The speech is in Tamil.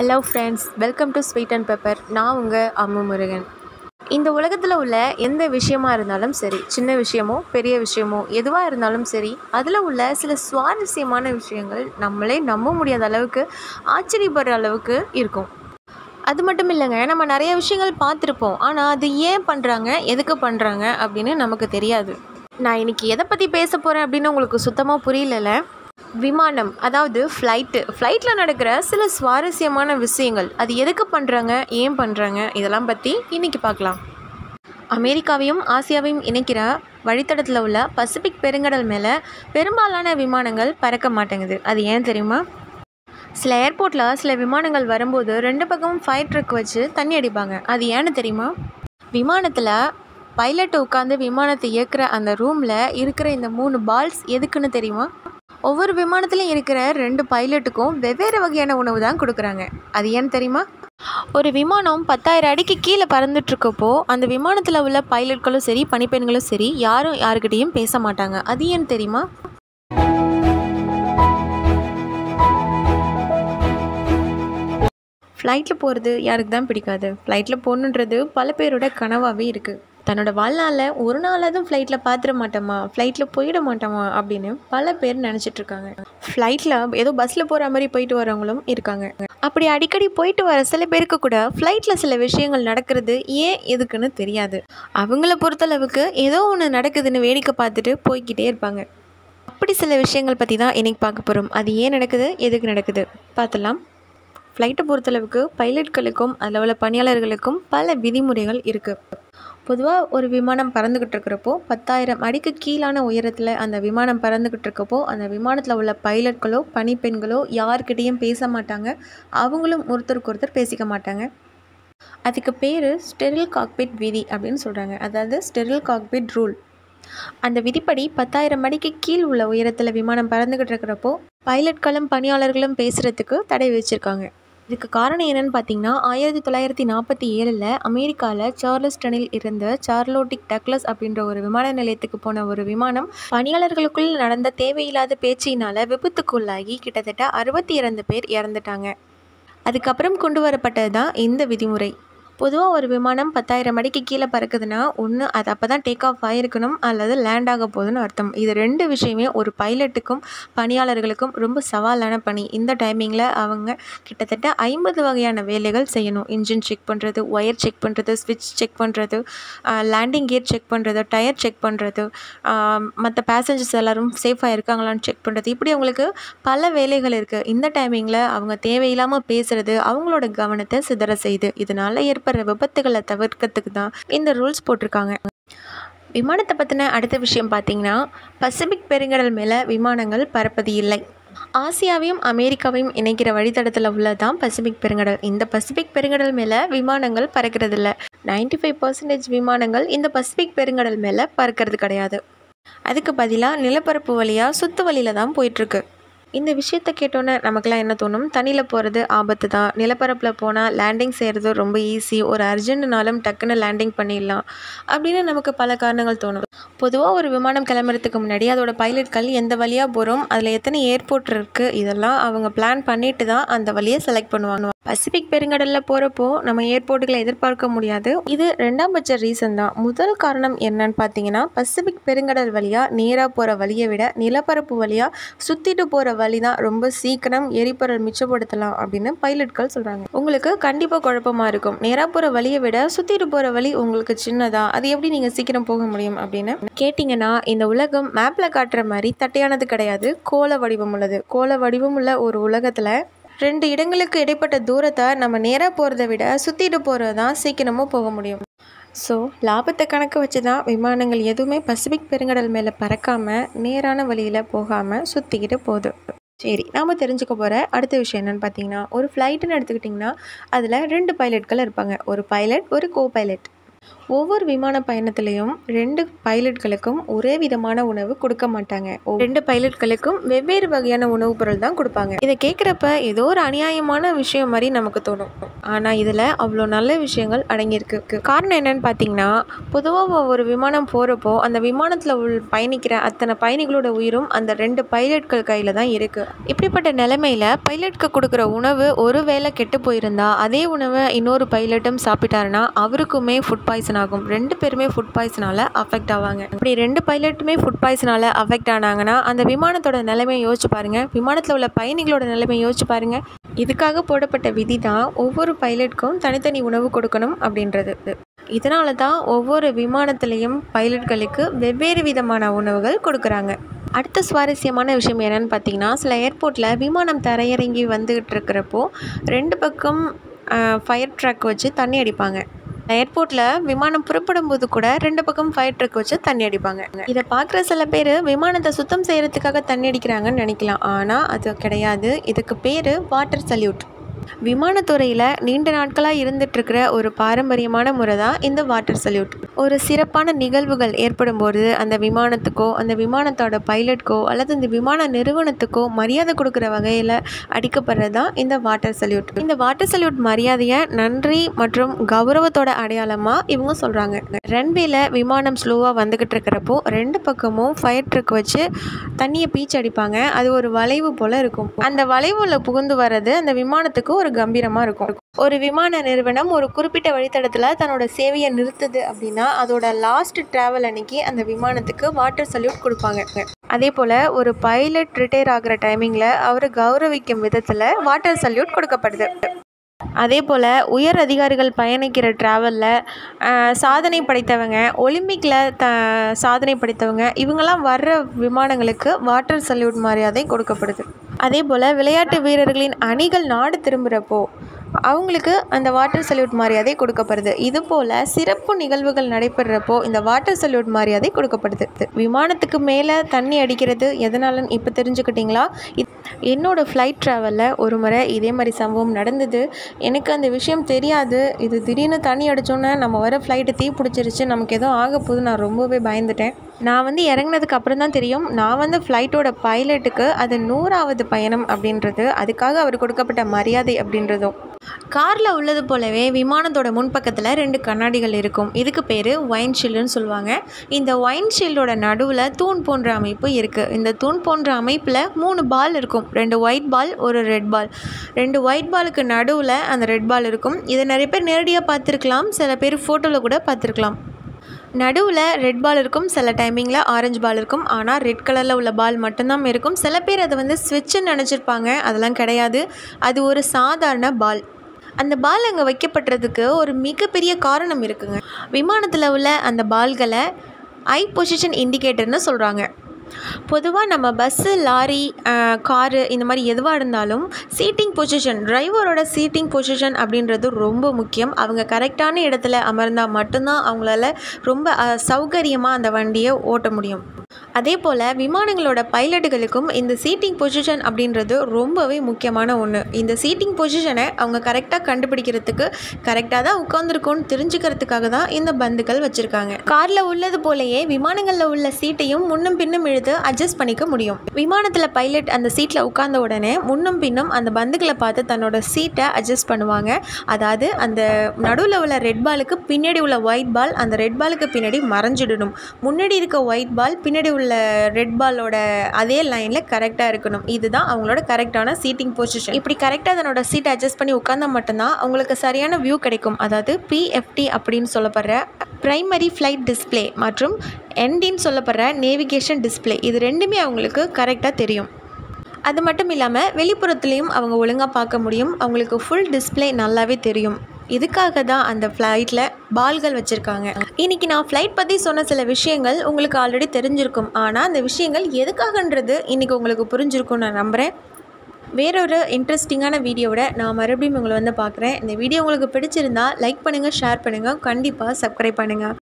hello friends welcome to sweet and pepper நான் உங்கள் அம்மு முருகன் இந்த உலகத்தில் உள்ள எந்த விஷயமா இருந்தாலும் சரி சின்ன விஷயமோ பெரிய விஷயமோ எதுவாக இருந்தாலும் சரி அதில் உள்ள சில சுவாரஸ்யமான விஷயங்கள் நம்மளே நம்ப முடியாத அளவுக்கு ஆச்சரியப்படுற அளவுக்கு இருக்கும் அது மட்டும் இல்லைங்க நம்ம நிறைய விஷயங்கள் பார்த்துருப்போம் ஆனால் அது ஏன் பண்ணுறாங்க எதுக்கு பண்ணுறாங்க அப்படின்னு நமக்கு தெரியாது நான் இன்னைக்கு எதை பற்றி பேச போகிறேன் அப்படின்னு உங்களுக்கு சுத்தமாக புரியலல விமானம் அதாவது ஃப்ளைட்டு ஃப்ளைட்டில் நடக்கிற சில சுவாரஸ்யமான விஷயங்கள் அது எதுக்கு பண்ணுறாங்க ஏன் பண்ணுறாங்க இதெல்லாம் பற்றி இன்றைக்கி பார்க்கலாம் அமெரிக்காவையும் ஆசியாவையும் இணைக்கிற வழித்தடத்தில் உள்ள பசிபிக் பெருங்கடல் மேலே பெரும்பாலான விமானங்கள் பறக்க மாட்டேங்குது அது ஏன் தெரியுமா சில ஏர்போர்ட்டில் சில விமானங்கள் வரும்போது ரெண்டு பக்கமும் ஃபயர் ட்ரக் வச்சு தண்ணி அடிப்பாங்க அது ஏன்னு தெரியுமா விமானத்தில் பைலட் உட்காந்து விமானத்தை இயக்குற அந்த ரூமில் இருக்கிற இந்த மூணு பால்ஸ் எதுக்குன்னு தெரியுமா ஒவ்வொரு விமானத்துலையும் இருக்கிற ரெண்டு பைலட்டுக்கும் வெவ்வேறு வகையான உணவு தான் கொடுக்குறாங்க அது ஏன்னு தெரியுமா ஒரு விமானம் பத்தாயிரம் அடிக்கு கீழே பறந்துட்டுருக்கப்போ அந்த விமானத்தில் உள்ள பைலட்களும் சரி பணிப்பெண்களும் சரி யாரும் யாருக்கிட்டேயும் பேச மாட்டாங்க அது ஏன்னு தெரியுமா ஃப்ளைட்டில் போகிறது யாருக்கு தான் பிடிக்காது ஃப்ளைட்டில் போகணுன்றது பல பேரோட கனவாகவே இருக்குது தன்னோட வாழ்நாளில் ஒரு நாளாவது ஃப்ளைட்டில் பார்த்துட மாட்டோமா ஃப்ளைட்டில் போயிட மாட்டோமா அப்படின்னு பல பேர் நினச்சிட்ருக்காங்க ஃப்ளைட்டில் ஏதோ பஸ்ஸில் போகிற மாதிரி போயிட்டு வரவங்களும் இருக்காங்க அப்படி அடிக்கடி போயிட்டு வர சில பேருக்கு கூட ஃப்ளைட்டில் சில விஷயங்கள் நடக்கிறது ஏன் எதுக்குன்னு தெரியாது அவங்கள பொறுத்தளவுக்கு ஏதோ ஒன்று நடக்குதுன்னு வேடிக்கை பார்த்துட்டு போய்கிட்டே இருப்பாங்க அப்படி சில விஷயங்கள் பற்றி தான் இன்றைக்கி பார்க்க போகிறோம் அது ஏன் நடக்குது எதுக்கு நடக்குது பார்த்துலாம் ஃப்ளைட்டை பொறுத்தளவுக்கு பைலட்களுக்கும் அதில் உள்ள பணியாளர்களுக்கும் பல விதிமுறைகள் இருக்குது பொதுவாக ஒரு விமானம் பறந்துக்கிட்டு இருக்கிறப்போ பத்தாயிரம் அடிக்கு கீழான உயரத்தில் அந்த விமானம் பறந்துக்கிட்டு இருக்கப்போ அந்த விமானத்தில் உள்ள பைலட்களோ பணிப்பெண்களோ யார்கிட்டேயும் பேச மாட்டாங்க அவங்களும் ஒருத்தருக்கு ஒருத்தர் பேசிக்க மாட்டாங்க அதுக்கு பேர் ஸ்டெரில் காக்பிட் விதி அப்படின்னு சொல்கிறாங்க அதாவது ஸ்டெரில் காக்பிட் ரூல் அந்த விதிப்படி பத்தாயிரம் அடிக்கு கீழ் உள்ள உயரத்தில் விமானம் பறந்துக்கிட்டு இருக்கிறப்போ பைலட்களும் பணியாளர்களும் பேசுகிறதுக்கு தடை வச்சுருக்காங்க இதுக்கு காரணம் என்னென்னு பார்த்தீங்கன்னா ஆயிரத்தி தொள்ளாயிரத்தி நாற்பத்தி ஏழில் அமெரிக்காவில் சார்லஸ்டனில் இருந்த சார்லோட்டிக் டக்லஸ் அப்படின்ற ஒரு விமான நிலையத்துக்கு போன ஒரு விமானம் பணியாளர்களுக்குள் நடந்த தேவையில்லாத பேச்சினால் விபத்துக்குள்ளாகி கிட்டத்தட்ட அறுபத்தி இரண்டு பேர் இறந்துட்டாங்க அதுக்கப்புறம் கொண்டு வரப்பட்டது தான் இந்த விதிமுறை பொதுவாக ஒரு விமானம் பத்தாயிரம் அடிக்கு கீழே பறக்குதுன்னா ஒன்று அது அப்போ தான் டேக் ஆஃப் ஆகிருக்கணும் அல்லது லேண்ட் ஆக போகுதுன்னு அர்த்தம் இது ரெண்டு விஷயமே ஒரு பைலட்டுக்கும் பணியாளர்களுக்கும் ரொம்ப சவாலான பணி இந்த டைமிங்கில் அவங்க கிட்டத்தட்ட ஐம்பது வகையான வேலைகள் செய்யணும் இன்ஜின் செக் பண்ணுறது ஒயர் செக் பண்ணுறது ஸ்விட்ச் செக் பண்ணுறது லேண்டிங் கியர் செக் பண்ணுறது டயர் செக் பண்ணுறது மற்ற பேசஞ்சர்ஸ் எல்லோரும் சேஃபாக இருக்காங்களான்னு செக் பண்ணுறது இப்படி அவங்களுக்கு பல வேலைகள் இருக்குது இந்த டைமிங்கில் அவங்க தேவையில்லாமல் பேசுகிறது அவங்களோட கவனத்தை சிதற செய்யுது இதனால் ஏற்ப ஏற்படுற விபத்துகளை தவிர்க்கிறதுக்கு தான் இந்த ரூல்ஸ் போட்டிருக்காங்க விமானத்தை பற்றின அடுத்த விஷயம் பார்த்தீங்கன்னா பசிபிக் பெருங்கடல் மேலே விமானங்கள் பறப்பது இல்லை ஆசியாவையும் அமெரிக்காவையும் இணைக்கிற வழித்தடத்தில் உள்ளதான் பசிபிக் பெருங்கடல் இந்த பசிபிக் பெருங்கடல் மேலே விமானங்கள் பறக்கிறதில்ல நைன்டி ஃபைவ் பர்சன்டேஜ் விமானங்கள் இந்த பசிபிக் பெருங்கடல் மேலே பறக்கிறது கிடையாது அதுக்கு பதிலாக நிலப்பரப்பு வழியாக சுத்து வழியில் தான் போயிட்டுருக்கு இந்த விஷயத்த கேட்டோன்னே நமக்குலாம் என்ன தோணும் தண்ணியில் போகிறது ஆபத்து தான் நிலப்பரப்பில் போனால் லேண்டிங் செய்கிறது ரொம்ப ஈஸி ஒரு அர்ஜென்ட்னாலும் டக்குன்னு லேண்டிங் பண்ணிடலாம் அப்படின்னு நமக்கு பல காரணங்கள் தோணும் பொதுவாக ஒரு விமானம் கிளம்புறதுக்கு முன்னாடி அதோட பைலட்கள் எந்த வழியாக போகிறோம் அதில் எத்தனை ஏர்போர்ட் இருக்குது இதெல்லாம் அவங்க பிளான் பண்ணிட்டு தான் அந்த வழியை செலக்ட் பண்ணுவாங்க பசிபிக் பெருங்கடலில் போகிறப்போ நம்ம ஏர்போர்ட்டுகளை எதிர்பார்க்க முடியாது இது ரெண்டாம் பட்ச ரீசன் தான் முதல் காரணம் என்னன்னு பார்த்தீங்கன்னா பசிபிக் பெருங்கடல் வழியாக நேராக போகிற வழியை விட நிலப்பரப்பு வழியாக சுற்றிட்டு போகிற வழி தான் ரொம்ப சீக்கிரம் எரிபொருள் மிச்சப்படுத்தலாம் அப்படின்னு பைலட்கள் சொல்கிறாங்க உங்களுக்கு கண்டிப்பாக குழப்பமாக இருக்கும் நேராக போகிற வழியை விட சுற்றிட்டு போகிற வழி உங்களுக்கு சின்னதா அது எப்படி நீங்கள் சீக்கிரம் போக முடியும் அப்படின்னு கேட்டிங்கன்னா இந்த உலகம் மேப்பில் காட்டுற மாதிரி தட்டையானது கிடையாது கோல வடிவம் உள்ளது கோல வடிவம் உள்ள ஒரு உலகத்தில் ரெண்டு இடங்களுக்கு இடைப்பட்ட தூரத்தை நம்ம நேராக போகிறத விட சுற்றிட்டு போகிறது தான் சீக்கிரமாக போக முடியும் ஸோ லாபத்தை கணக்கு வச்சு தான் விமானங்கள் எதுவுமே பசிபிக் பெருங்கடல் மேலே பறக்காமல் நேரான வழியில் போகாமல் சுற்றிக்கிட்டு போகுது சரி நாம் தெரிஞ்சுக்க போகிற அடுத்த விஷயம் என்னென்னு பார்த்தீங்கன்னா ஒரு ஃப்ளைட்டுன்னு எடுத்துக்கிட்டிங்கன்னா அதில் ரெண்டு பைலட்கள் இருப்பாங்க ஒரு பைலட் ஒரு கோ பைலட் ஒவ்வொரு விமான பயணத்துலேயும் ரெண்டு பைலட்களுக்கும் ஒரே விதமான உணவு கொடுக்க மாட்டாங்க ஒ- ரெண்டு பைலட்களுக்கும் வெவ்வேறு வகையான உணவுப் பொருள் தான் கொடுப்பாங்க இதை கேட்குறப்ப ஏதோ ஒரு அநியாயமான விஷயம் மாதிரி நமக்கு தோணும் ஆனால் இதில் அவ்வளோ நல்ல விஷயங்கள் அடங்கியிருக்கு காரணம் என்னன்னு பார்த்தீங்கன்னா பொதுவாக ஒரு விமானம் போகிறப்போ அந்த விமானத்தில் உள் பயணிக்கிற அத்தனை பயணிகளோட உயிரும் அந்த ரெண்டு பைலட்கள் கையில் தான் இருக்குது இப்படிப்பட்ட நிலைமையில் பைலட்க்கு கொடுக்குற உணவு ஒரு வேளை கெட்டு போயிருந்தா அதே உணவை இன்னொரு பைலட்டும் சாப்பிட்டாருன்னா அவருக்குமே ஃபுட் பாய்சன் ஆகும் ரெண்டு பேருமே ஃபுட் பாய்சனால் அஃபெக்ட் ஆவாங்க இப்படி ரெண்டு பைலட்டுமே ஃபுட் பாய்சனால் அஃபெக்ட் ஆனாங்கன்னா அந்த விமானத்தோட நிலைமையை யோசிச்சு பாருங்க விமானத்தில் உள்ள பயணிகளோட நிலைமையை யோசிச்சு பாருங்க இதுக்காக போடப்பட்ட விதி தான் ஒவ்வொரு பைலட்க்கும் தனித்தனி உணவு கொடுக்கணும் அப்படின்றது இதனால தான் ஒவ்வொரு விமானத்திலையும் பைலட்களுக்கு வெவ்வேறு விதமான உணவுகள் கொடுக்குறாங்க அடுத்த சுவாரஸ்யமான விஷயம் என்னன்னு பார்த்தீங்கன்னா சில ஏர்போர்ட்டில் விமானம் தரையிறங்கி வந்துகிட்டு இருக்கிறப்போ ரெண்டு பக்கம் ஃபயர் ட்ரக் வச்சு தண்ணி அடிப்பாங்க ஏர்போர்ட்டில் விமானம் புறப்படும் போது கூட ரெண்டு பக்கம் ஃபயர் ட்ரக் வச்சு தண்ணி அடிப்பாங்க இதை பார்க்குற சில பேர் விமானத்தை சுத்தம் செய்கிறதுக்காக தண்ணி அடிக்கிறாங்கன்னு நினைக்கலாம் ஆனால் அது கிடையாது இதுக்கு பேர் வாட்டர் சல்யூட் விமானத்துறையில் நீண்ட நாட்களாக இருந்துகிட்ருக்கிற ஒரு பாரம்பரியமான முறை தான் இந்த வாட்டர் சல்யூட் ஒரு சிறப்பான நிகழ்வுகள் ஏற்படும் போது அந்த விமானத்துக்கோ அந்த விமானத்தோட பைலட்க்கோ அல்லது இந்த விமான நிறுவனத்துக்கோ மரியாதை கொடுக்குற வகையில் அடிக்கப்படுறது தான் இந்த வாட்டர் சல்யூட் இந்த வாட்டர் சல்யூட் மரியாதையை நன்றி மற்றும் கௌரவத்தோட அடையாளமாக இவங்க சொல்கிறாங்க ரன்வேல விமானம் ஸ்லோவாக வந்துக்கிட்டு இருக்கிறப்போ ரெண்டு பக்கமும் ஃபயர் ட்ரக் வச்சு தண்ணியை பீச்சு அடிப்பாங்க அது ஒரு வளைவு போல் இருக்கும் அந்த வளைவுல புகுந்து வர்றது அந்த விமானத்துக்கு ஒரு கம்பீரமாக இருக்கும் ஒரு விமான நிறுவனம் ஒரு குறிப்பிட்ட வழித்தடத்தில் தன்னோட சேவையை நிறுத்துது அப்படின்னா அதோட லாஸ்ட் ட்ராவல் அன்னைக்கு அந்த விமானத்துக்கு வாட்டர் சல்யூட் கொடுப்பாங்க அதே போல் ஒரு பைலட் ரிட்டையர் ஆகிற டைமிங்கில் அவரை கௌரவிக்கும் விதத்தில் வாட்டர் சல்யூட் கொடுக்கப்படுது அதே போல் உயர் அதிகாரிகள் பயணிக்கிற ட்ராவலில் சாதனை படைத்தவங்க ஒலிம்பிக்கில் த சாதனை படைத்தவங்க இவங்கெல்லாம் வர்ற விமானங்களுக்கு வாட்டர் சல்யூட் மரியாதை கொடுக்கப்படுது அதே போல் விளையாட்டு வீரர்களின் அணிகள் நாடு திரும்புகிறப்போ அவங்களுக்கு அந்த வாட்டர் சல்யூட் மரியாதை கொடுக்கப்படுது இது போல் சிறப்பு நிகழ்வுகள் நடைபெறுறப்போ இந்த வாட்டர் சல்யூட் மரியாதை கொடுக்கப்படுது விமானத்துக்கு மேலே தண்ணி அடிக்கிறது எதனாலன்னு இப்போ தெரிஞ்சுக்கிட்டீங்களா இத்- என்னோட ஃப்ளைட் ட்ராவலில் ஒரு முறை இதே மாதிரி சம்பவம் நடந்தது எனக்கு அந்த விஷயம் தெரியாது இது திடீர்னு தண்ணி அடித்தோன்னே நம்ம வர ஃப்ளைட்டு தீ பிடிச்சிருச்சு நமக்கு எதுவும் ஆக போகுது நான் ரொம்பவே பயந்துட்டேன் நான் வந்து இறங்குனதுக்கு அப்புறம் தான் தெரியும் நான் வந்து ஃப்ளைட்டோட பைலட்டுக்கு அது நூறாவது பயணம் அப்படின்றது அதுக்காக அவர் கொடுக்கப்பட்ட மரியாதை அப்படின்றதும் காரில் உள்ளது போலவே விமானத்தோட முன்பக்கத்தில் ரெண்டு கண்ணாடிகள் இருக்கும் இதுக்கு பேர் ஒயின் ஷீல்டுன்னு சொல்லுவாங்க இந்த ஒயின் ஷீல்டோட நடுவில் தூண் போன்ற அமைப்பு இருக்குது இந்த தூண் போன்ற அமைப்பில் மூணு பால் இருக்கும் ரெண்டு ஒயிட் பால் ஒரு ரெட் பால் ரெண்டு ஒயிட் பாலுக்கு நடுவில் அந்த ரெட் பால் இருக்கும் இதை நிறைய பேர் நேரடியாக பார்த்துருக்கலாம் சில பேர் ஃபோட்டோவில் கூட பார்த்துருக்கலாம் நடுவில் ரெட் பால் இருக்கும் சில டைமிங்கில் ஆரஞ்சு பால் இருக்கும் ஆனால் ரெட் கலரில் உள்ள பால் மட்டும்தான் இருக்கும் சில பேர் அதை வந்து ஸ்விட்சுன்னு நினச்சிருப்பாங்க அதெல்லாம் கிடையாது அது ஒரு சாதாரண பால் அந்த பால் அங்கே வைக்கப்பட்டதுக்கு ஒரு மிகப்பெரிய காரணம் இருக்குங்க விமானத்தில் உள்ள அந்த பால்களை ஐ பொசிஷன் இண்டிகேட்டர்னு சொல்கிறாங்க பொதுவாக நம்ம பஸ்ஸு லாரி காரு இந்த மாதிரி எதுவாக இருந்தாலும் சீட்டிங் பொசிஷன் டிரைவரோட சீட்டிங் பொசிஷன் அப்படின்றது ரொம்ப முக்கியம் அவங்க கரெக்டான இடத்துல அமர்ந்தால் மட்டும்தான் அவங்களால ரொம்ப சௌகரியமாக அந்த வண்டியை ஓட்ட முடியும் அதே போல் விமானங்களோட பைலட்டுகளுக்கும் இந்த சீட்டிங் பொசிஷன் அப்படின்றது ரொம்பவே முக்கியமான ஒன்று இந்த சீட்டிங் பொசிஷனை அவங்க கரெக்டாக கண்டுபிடிக்கிறதுக்கு கரெக்டாக தான் உட்காந்துருக்கோன்னு தெரிஞ்சுக்கிறதுக்காக தான் இந்த பந்துகள் வச்சுருக்காங்க காரில் உள்ளது போலயே விமானங்களில் உள்ள சீட்டையும் முன்னும் பின்னும் இழுத்து அட்ஜஸ்ட் பண்ணிக்க முடியும் விமானத்தில் பைலட் அந்த சீட்டில் உட்கார்ந்த உடனே முன்னும் பின்னும் அந்த பந்துகளை பார்த்து தன்னோட சீட்டை அட்ஜஸ்ட் பண்ணுவாங்க அதாவது அந்த நடுவில் உள்ள ரெட் பாலுக்கு பின்னாடி உள்ள ஒயிட் பால் அந்த ரெட் பாலுக்கு பின்னாடி மறைஞ்சிடணும் முன்னாடி இருக்க ஒயிட் பால் பின்னாடி உள்ள ரெட் பாலோட அதே லைனில் கரெக்டாக இருக்கணும் இதுதான் அவங்களோட கரெக்டான சீட்டிங் பொசிஷன் இப்படி கரெக்டாக தன்னோட சீட்டை அட்ஜஸ்ட் பண்ணி உட்காந்தா மட்டும்தான் அவங்களுக்கு சரியான வியூ கிடைக்கும் அதாவது பிஎஃப்டி அப்படின்னு சொல்லப்படுற பிரைமரி ஃப்ளைட் டிஸ்ப்ளே மற்றும் என்டின்னு சொல்லப்படுற நேவிகேஷன் டிஸ்ப்ளே இது ரெண்டுமே அவங்களுக்கு கரெக்டாக தெரியும் அது மட்டும் இல்லாமல் வெளிப்புறத்துலேயும் அவங்க ஒழுங்காக பார்க்க முடியும் அவங்களுக்கு ஃபுல் டிஸ்ப்ளே நல்லாவே தெரியும் இதுக்காக தான் அந்த ஃப்ளைட்டில் பால்கள் வச்சுருக்காங்க இன்றைக்கி நான் ஃப்ளைட் பற்றி சொன்ன சில விஷயங்கள் உங்களுக்கு ஆல்ரெடி தெரிஞ்சிருக்கும் ஆனால் அந்த விஷயங்கள் எதுக்காகன்றது இன்றைக்கி உங்களுக்கு புரிஞ்சிருக்கும் நான் நம்புகிறேன் வேறொரு இன்ட்ரெஸ்டிங்கான வீடியோவோட நான் மறுபடியும் உங்களை வந்து பார்க்குறேன் இந்த வீடியோ உங்களுக்கு பிடிச்சிருந்தா லைக் பண்ணுங்கள் ஷேர் பண்ணுங்கள் கண்டிப்பாக சப்ஸ்கிரைப் பண்ணுங்கள்